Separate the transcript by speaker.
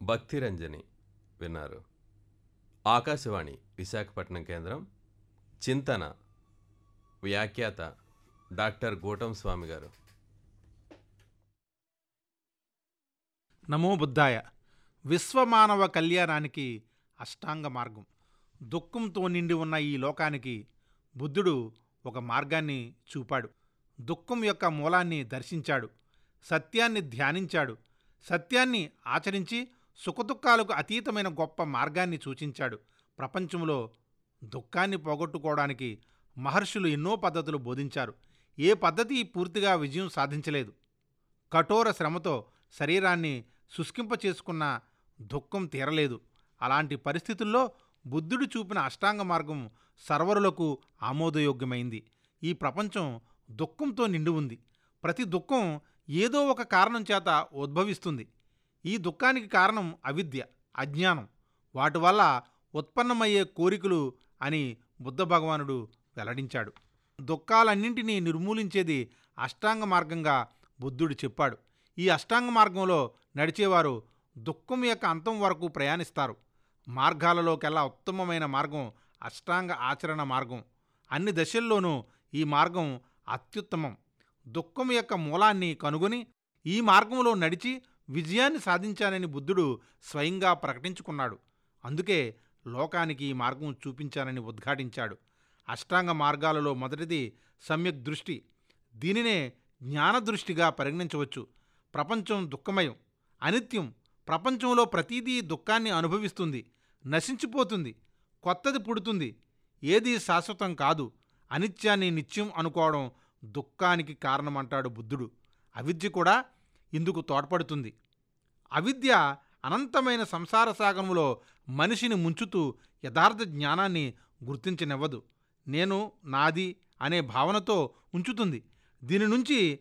Speaker 1: భక్తిరంజని విన్నారు ఆకాశవాణి విశాఖపట్నం కేంద్రం చింతన వ్యాఖ్యాత డాక్టర్ గూటం స్వామి గారు
Speaker 2: నమో బుద్ధాయ విశ్వమానవ కళ్యాణానికి అష్టాంగ మార్గం దుఃఖంతో నిండి ఉన్న ఈ లోకానికి బుద్ధుడు ఒక మార్గాన్ని చూపాడు దుఃఖం యొక్క మూలాన్ని దర్శించాడు సత్యాన్ని ధ్యానించాడు సత్యాన్ని ఆచరించి సుఖదుఖాలకు అతీతమైన గొప్ప మార్గాన్ని సూచించాడు ప్రపంచంలో దుఃఖాన్ని పోగొట్టుకోవడానికి మహర్షులు ఎన్నో పద్ధతులు బోధించారు ఏ పద్ధతి పూర్తిగా విజయం సాధించలేదు కఠోర శ్రమతో శరీరాన్ని శుష్కింప చేసుకున్న దుఃఖం తీరలేదు అలాంటి పరిస్థితుల్లో బుద్ధుడు చూపిన అష్టాంగ మార్గం సర్వరులకు ఆమోదయోగ్యమైంది ఈ ప్రపంచం దుఃఖంతో నిండి ఉంది ప్రతి దుఃఖం ఏదో ఒక కారణం చేత ఉద్భవిస్తుంది ఈ దుఃఖానికి కారణం అవిద్య అజ్ఞానం వాటి వల్ల ఉత్పన్నమయ్యే కోరికలు అని బుద్ధ భగవానుడు వెల్లడించాడు దుఃఖాలన్నింటినీ నిర్మూలించేది అష్టాంగ మార్గంగా బుద్ధుడు చెప్పాడు ఈ అష్టాంగ మార్గంలో నడిచేవారు దుఃఖం యొక్క అంతం వరకు ప్రయాణిస్తారు మార్గాలలోకెల్లా ఉత్తమమైన మార్గం అష్టాంగ ఆచరణ మార్గం అన్ని దశల్లోనూ ఈ మార్గం అత్యుత్తమం దుఃఖం యొక్క మూలాన్ని కనుగొని ఈ మార్గంలో నడిచి విజయాన్ని సాధించానని బుద్ధుడు స్వయంగా ప్రకటించుకున్నాడు అందుకే లోకానికి ఈ మార్గం చూపించానని ఉద్ఘాటించాడు అష్టాంగ మార్గాలలో మొదటిది సమ్యక్ దృష్టి దీనినే జ్ఞానదృష్టిగా పరిగణించవచ్చు ప్రపంచం దుఃఖమయం అనిత్యం ప్రపంచంలో ప్రతిదీ దుఃఖాన్ని అనుభవిస్తుంది నశించిపోతుంది కొత్తది పుడుతుంది ఏది శాశ్వతం కాదు అనిత్యాన్ని నిత్యం అనుకోవడం దుఃఖానికి కారణమంటాడు బుద్ధుడు అవిద్య కూడా ఇందుకు తోడ్పడుతుంది అవిద్య అనంతమైన సంసార సాగరంలో మనిషిని ముంచుతూ యథార్థ జ్ఞానాన్ని గుర్తించనివ్వదు నేను నాది అనే భావనతో ఉంచుతుంది దీని నుంచి